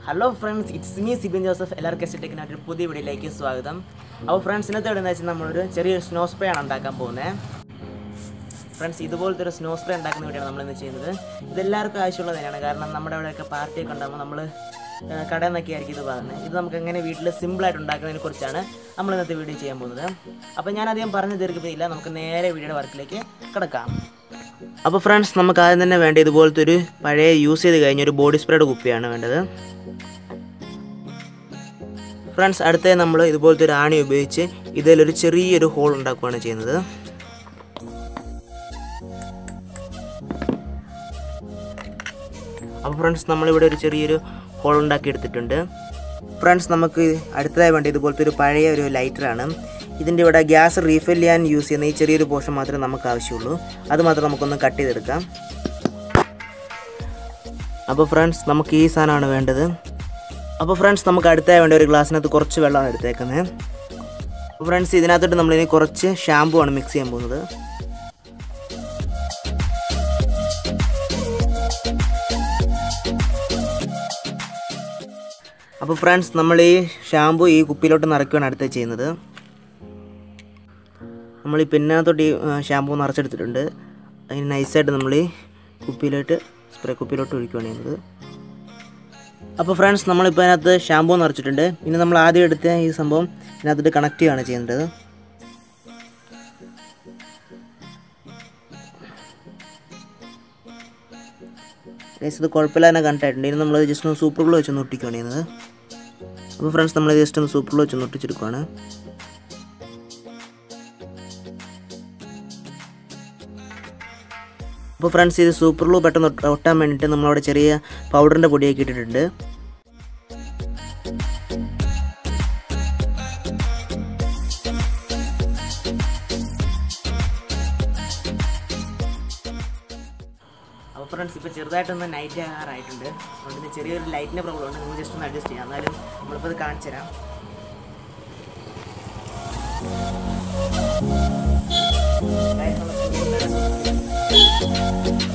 hello friends it's me Sibin Joseph എല്ലാവർക്കും എസ്റ്റേറ്റിനായിട്ട് ഒരു പുതിയ വീഡിയോയിലേക്ക് സ്വാഗതം അപ്പോൾ ഫ്രണ്ട്സ് ഇന്നത്തെ ഇവിടെ വെച്ചാൽ നമ്മളൊരു ചെറിയൊരു സ്നോ സ്പ്രേ ആണ് ഉണ്ടാക്കാൻ പോകുന്നത് ഫ്രണ്ട്സ് ഇതുപോലത്തെ ഒരു സ്നോ സ്പ്രേ ഉണ്ടാക്കുന്ന വീഡിയോയാണ് നമ്മൾ ഇന്ന് ചെയ്യുന്നത് ഇതെല്ലാവർക്കും ആവശ്യമുള്ളത് തന്നെയാണ് കാരണം നമ്മുടെ അവിടെയൊക്കെ പാർട്ടിയൊക്കെ ഉണ്ടാകുമ്പോൾ നമ്മൾ കടയിൽ നിന്നൊക്കെ ആയിരിക്കും ഇത് പറയുന്നത് ഇത് നമുക്ക് എങ്ങനെ വീട്ടിൽ സിമ്പിളായിട്ട് ഉണ്ടാക്കുന്നതിനെ കുറിച്ചാണ് നമ്മൾ ഇന്നത്തെ വീഡിയോ ചെയ്യാൻ പോകുന്നത് അപ്പോൾ ഞാൻ അധികം പറഞ്ഞു തീർക്കുന്നില്ല നമുക്ക് നേരെ വീഡിയോയുടെ വർക്കിലേക്ക് കിടക്കാം അപ്പോൾ ഫ്രണ്ട്സ് നമുക്ക് ആദ്യം തന്നെ വേണ്ട ഇതുപോലത്തെ ഒരു പഴയ യൂസ് ചെയ്ത് കഴിഞ്ഞ ഒരു ബോഡി സ്പ്രേയുടെ കുപ്പിയാണ് വേണ്ടത് ഫ്രണ്ട്സ് അടുത്തത് നമ്മൾ ഇതുപോലത്തെ ഒരു ആണി ഉപയോഗിച്ച് ഇതിലൊരു ചെറിയൊരു ഹോൾ ഉണ്ടാക്കുകയാണ് ചെയ്യുന്നത് അപ്പോൾ ഫ്രണ്ട്സ് നമ്മളിവിടെ ഒരു ചെറിയൊരു ഹോൾ ഉണ്ടാക്കി എടുത്തിട്ടുണ്ട് ഫ്രണ്ട്സ് നമുക്ക് അടുത്തതായി വേണ്ട ഇതുപോലത്തെ ഒരു പഴയ ഒരു ലൈറ്ററാണ് ഇതിൻ്റെ ഇവിടെ ഗ്യാസ് റീഫിൽ ചെയ്യാൻ യൂസ് ചെയ്യുന്ന ഈ ചെറിയൊരു പോർഷൻ മാത്രമേ നമുക്ക് ആവശ്യമുള്ളൂ അത് മാത്രം നമുക്കൊന്ന് കട്ട് ചെയ്തെടുക്കാം അപ്പോൾ ഫ്രണ്ട്സ് നമുക്ക് ഈ സാധനമാണ് വേണ്ടത് അപ്പോൾ ഫ്രണ്ട്സ് നമുക്ക് അടുത്തായി വേണ്ട ഒരു ഗ്ലാസ്സിനകത്ത് കുറച്ച് വെള്ളമാണ് എടുത്തേക്കുന്നത് അപ്പോൾ ഫ്രണ്ട്സ് ഇതിനകത്തോട്ട് നമ്മളിനി കുറച്ച് ഷാമ്പു ആണ് മിക്സ് ചെയ്യാൻ പോകുന്നത് അപ്പോൾ ഫ്രണ്ട്സ് നമ്മൾ ഈ ഷാമ്പു ഈ കുപ്പിയിലോട്ട് നിറയ്ക്കുകയാണ് അടുത്ത ചെയ്യുന്നത് നമ്മൾ ഈ പിന്നകത്തോട്ട് ഈ ഷാമ്പു നിറച്ചെടുത്തിട്ടുണ്ട് അതിന് നൈസായിട്ട് നമ്മൾ ഈ കുപ്പിയിലോട്ട് സ്പ്രേ കുപ്പിയിലോട്ട് ഒഴിക്കുകയാണ് ചെയ്യുന്നത് അപ്പോൾ ഫ്രണ്ട്സ് നമ്മളിപ്പോൾ അതിനകത്ത് ഷാമ്പൂ നിറച്ചിട്ടുണ്ട് ഇനി നമ്മൾ ആദ്യം എടുത്ത ഈ സംഭവം ഇതിനകത്തിട്ട് കണക്ട് ചെയ്യുകയാണ് ചെയ്യേണ്ടത് ഗൈസ് ഇത് കുഴപ്പമില്ല തന്നെ കണ്ടായിട്ടുണ്ട് ഇനി നമ്മൾ ജസ്റ്റ് ഒന്ന് സൂപ്പർ ഗ്ലോ വെച്ചൊന്ന് ഒട്ടിക്കുകയാണ് ചെയ്യുന്നത് അപ്പോൾ ഫ്രണ്ട്സ് നമ്മൾ ജസ്റ്റ് ഒന്ന് സൂപ്പർ ഗ്ലോ വെച്ചൊന്ന് ഒട്ടിച്ചെടുക്കുകയാണ് അപ്പോൾ ഫ്രണ്ട്സ് ഇത് സൂപ്പർ ഗ്ലൂ പെട്ടെന്ന് ഒട്ട- ഒട്ടാൻ വേണ്ടിയിട്ട് നമ്മളവിടെ ചെറിയ പൗഡറിൻ്റെ പൊടിയൊക്കെ ഇട്ടിട്ടുണ്ട് അപ്പോൾ ഫ്രണ്ട്സ് ഇപ്പോൾ ചെറുതായിട്ടൊന്ന് നൈറ്റ് ആകാറായിട്ടുണ്ട് അതുകൊണ്ട് ഇന്ന് ചെറിയൊരു ലൈറ്റിൻ്റെ പ്രോബ്ലം ഉണ്ട് നിങ്ങൾ ജസ്റ്റ് ഒന്ന് അഡ്ജസ്റ്റ് ചെയ്യാം എന്നാലും നമ്മളിപ്പോൾ ഇത് കാണിച്ചു തരാം Guys, നമ്മൾ ചെറുതായിട്ട്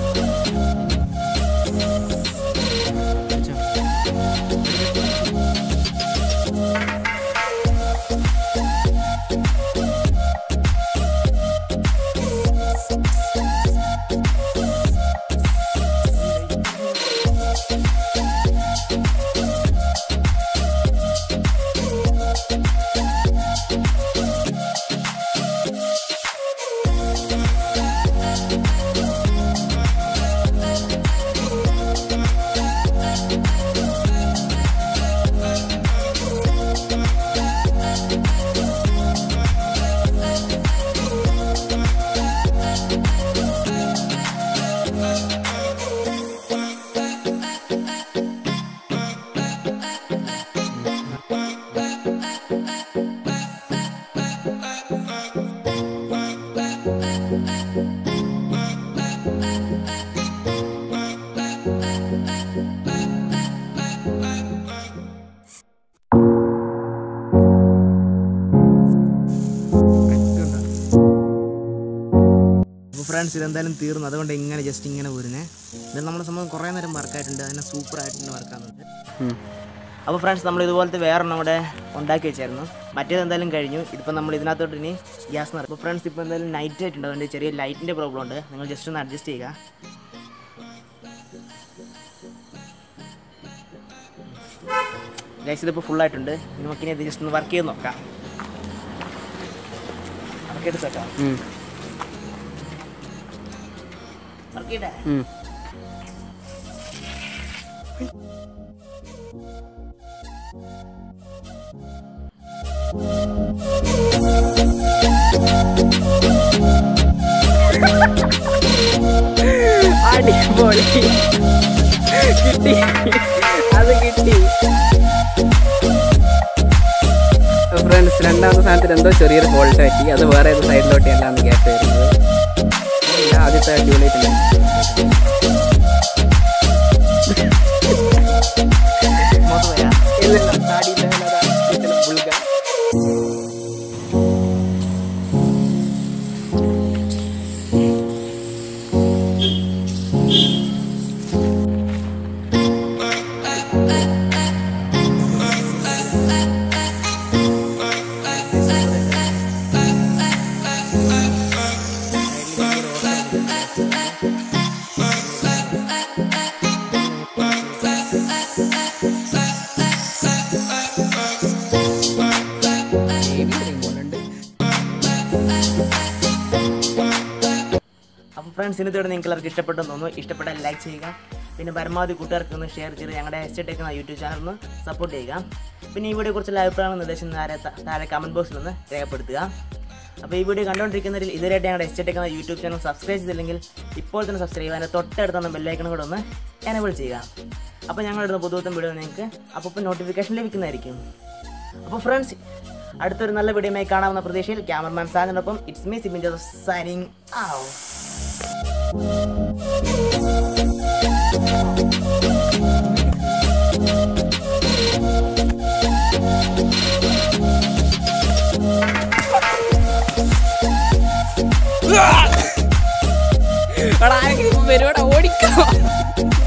അപ്പോൾ ഫ്രണ്ട്സ് ഇതെന്തായാലും തീർന്നു അതുകൊണ്ട് ഇങ്ങനെ ജസ്റ്റ് ഇങ്ങനെ പോരുന്നേ ഇത് നമ്മുടെ സംഭവം കുറേ നേരം വർക്കായിട്ടുണ്ട് അതിനെ സൂപ്പർ ആയിട്ട് വർക്കാകുന്നുണ്ട് അപ്പോൾ ഫ്രണ്ട്സ് നമ്മൾ ഇതുപോലത്തെ വേറൊരെണ്ണം ഇവിടെ ഉണ്ടാക്കി വെച്ചായിരുന്നു മറ്റേത് എന്തായാലും കഴിഞ്ഞു ഇതിപ്പോൾ നമ്മൾ ഇതിനകത്തോട്ട് ഇനി ഗ്യാസ് നിറക്കും അപ്പോൾ ഫ്രണ്ട്സ് ഇപ്പോൾ എന്തായാലും നൈറ്റ് ആയിട്ടുണ്ട് അതുകൊണ്ട് ചെറിയ ലൈറ്റിൻ്റെ പ്രോബ്ലം ഉണ്ട് നിങ്ങൾ ജസ്റ്റ് ഒന്ന് അഡ്ജസ്റ്റ് ചെയ്യുക ഗൈസ് ഇതിപ്പോൾ ഫുൾ ആയിട്ടുണ്ട് ഇനി നമുക്കിനി ഇത് ജസ്റ്റ് ഒന്ന് വർക്ക് ചെയ്ത് നോക്കാം വർക്ക് എടുത്തേക്കാം വർക്ക് ചെയ്തേ അടിപൊളി കിട്ടി അത് കിട്ടി ഫ്രണ്ട്സ് രണ്ടാമത്തെ സാധനത്തിൽ എന്തോ ചെറിയൊരു ഫോൾട്ട് പറ്റി അത് വേറെ ഏത് സൈഡിലോട്ട് എല്ലാം ഗ്യാസ് വരുന്നത് ഇല്ല, ആദ്യത്തെ അടിപൊളിയായിട്ടില്ല മോത്ത് പോയാ ഇല്ല താടിയില്ല ബുൾഗ അപ്പോൾ ഫ്രണ്ട്സ് ഇന്നത്തോടെ നിങ്ങൾക്ക് എല്ലാവർക്കും ഇഷ്ടപ്പെട്ടെന്ന് തോന്നുന്നു ഇഷ്ടപ്പെട്ടാൽ ലൈക്ക് ചെയ്യുക പിന്നെ പരമാവധി കൂട്ടുകാർക്ക് ഒന്ന് ഷെയർ ചെയ്ത് ഞങ്ങളുടെ എസ്റ്റേറ്റ് എന്ന യൂട്യൂബ് ചാനൽ ഒന്ന് സപ്പോർട്ട് ചെയ്യുക പിന്നെ ഈ വീഡിയോ കുറിച്ചുള്ള അഭിപ്രായങ്ങളും നിർദ്ദേശം താഴെ താഴെ കമൻറ്റ് ബോക്സിൽ ഒന്ന് രേഖപ്പെടുത്തുക അപ്പോൾ ഈ വീഡിയോ കണ്ടുകൊണ്ടിരിക്കുന്നതിൽ ഇതുവരെയായിട്ട് ഞങ്ങളുടെ എസ്റ്റേറ്റ് എന്ന യൂട്യൂബ് ചാനൽ സബ്സ്ക്രൈബ് ചെയ്തില്ലെങ്കിൽ ഇപ്പോൾ തന്നെ സബ്സ്ക്രൈബ് ചെയ്യുക അതിൻ്റെ തൊട്ടടുത്തുള്ള ബെല്ലൈക്കണും കൂടെ ഒന്ന് എനേബിൾ ചെയ്യുക അപ്പോൾ ഞങ്ങളുടെ പുതുവത്തം വീഡിയോ നിങ്ങൾക്ക് അപ്പോൾ നോട്ടിഫിക്കേഷൻ ലഭിക്കുന്നതായിരിക്കും അപ്പോൾ ഫ്രണ്ട്സ് അടുത്തൊരു നല്ല വീഡിയോയുമായി കാണാവുന്ന പ്രതീക്ഷയിൽ ക്യാമറമാൻ സാജിനൊപ്പം it's me Sibin Joseph signing ആവും എടാ ആരെങ്കിലും വരുവാടാ ഓടിക്കോ